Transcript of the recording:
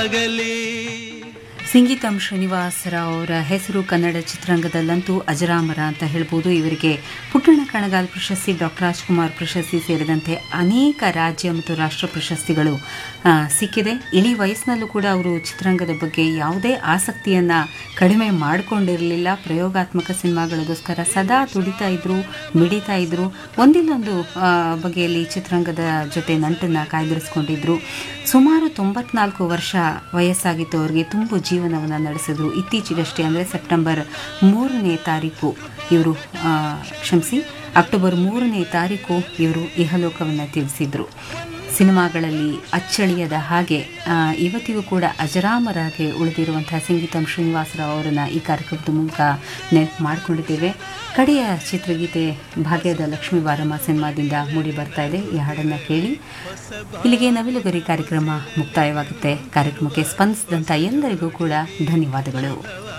ಸಂಗೀತಂ ಶ್ರೀನಿವಾಸರಾವ್ ಅವರ ಹೆಸರು ಕನ್ನಡ ಚಿತ್ರರಂಗದಲ್ಲಂತೂ ಅಜರಾಮರ ಅಂತ ಹೇಳ್ಬೋದು ಇವರಿಗೆ ಪುಟ್ಟಣ್ಣ ಕಣಗಾಲ್ ಪ್ರಶಸ್ತಿ ಡಾಕ್ಟರ್ ರಾಜ್ಕುಮಾರ್ ಪ್ರಶಸ್ತಿ ಸೇರಿದಂತೆ ಅನೇಕ ರಾಜ್ಯ ಮತ್ತು ರಾಷ್ಟ್ರ ಪ್ರಶಸ್ತಿಗಳು ಆ, ಸಿಕ್ಕಿದೆ ಇಳಿ ವಯಸ್ಸಿನಲ್ಲೂ ಕೂಡ ಅವರು ಚಿತ್ರರಂಗದ ಬಗ್ಗೆ ಯಾವುದೇ ಆಸಕ್ತಿಯನ್ನು ಕಡಿಮೆ ಮಾಡಿಕೊಂಡಿರಲಿಲ್ಲ ಪ್ರಯೋಗಾತ್ಮಕ ಸಿನಿಮಾಗಳಿಗೋಸ್ಕರ ಸದಾ ತುಡಿತಾ ಇದ್ರು ಮಿಡಿತಾ ಇದ್ರು ಒಂದಿಲ್ಲೊಂದು ಆ, ಬಗೆಯಲ್ಲಿ ಚಿತ್ರರಂಗದ ಜೊತೆ ನಂಟನ್ನು ಕಾಯ್ದಿರಿಸ್ಕೊಂಡಿದ್ರು ಸುಮಾರು ತೊಂಬತ್ನಾಲ್ಕು ವರ್ಷ ವಯಸ್ಸಾಗಿತ್ತು ಅವರಿಗೆ ತುಂಬು ಜೀವನವನ್ನು ನಡೆಸಿದ್ರು ಇತ್ತೀಚೆಗಷ್ಟೇ ಅಂದರೆ ಸೆಪ್ಟೆಂಬರ್ ಮೂರನೇ ತಾರೀಕು ಇವರು ಆ, ಕ್ಷಮಿಸಿ ಅಕ್ಟೋಬರ್ ಮೂರನೇ ತಾರೀಕು ಇವರು ಇಹಲೋಕವನ್ನು ತಿಳಿಸಿದ್ರು ಸಿನಿಮಾಗಳಲ್ಲಿ ಅಚ್ಚಳಿಯದ ಹಾಗೆ ಆ, ಇವತ್ತಿಗೂ ಕೂಡ ಅಜರಾಮರಾಗಿ ಉಳಿದಿರುವಂತಹ ಸಂಗೀತಂ ಶ್ರೀನಿವಾಸರಾವ್ ಅವರನ್ನು ಈ ಕಾರ್ಯಕ್ರಮದ ಮೂಲಕ ನೆನಪು ಮಾಡಿಕೊಂಡಿದ್ದೇವೆ ಕಡೆಯ ಚಿತ್ರಗೀತೆ ಭಾಗ್ಯದ ಲಕ್ಷ್ಮೀ ಬಾರಮ್ಮ ಸಿನಿಮಾದಿಂದ ಮೂಡಿ ಬರ್ತಾ ಇದೆ ಈ ಹಾಡನ್ನು ಕೇಳಿ ಇಲ್ಲಿಗೆ ನವಿಲುಗರಿ ಕಾರ್ಯಕ್ರಮ ಮುಕ್ತಾಯವಾಗುತ್ತೆ ಕಾರ್ಯಕ್ರಮಕ್ಕೆ ಸ್ಪಂದಿಸಿದಂಥ ಎಲ್ಲರಿಗೂ ಕೂಡ ಧನ್ಯವಾದಗಳು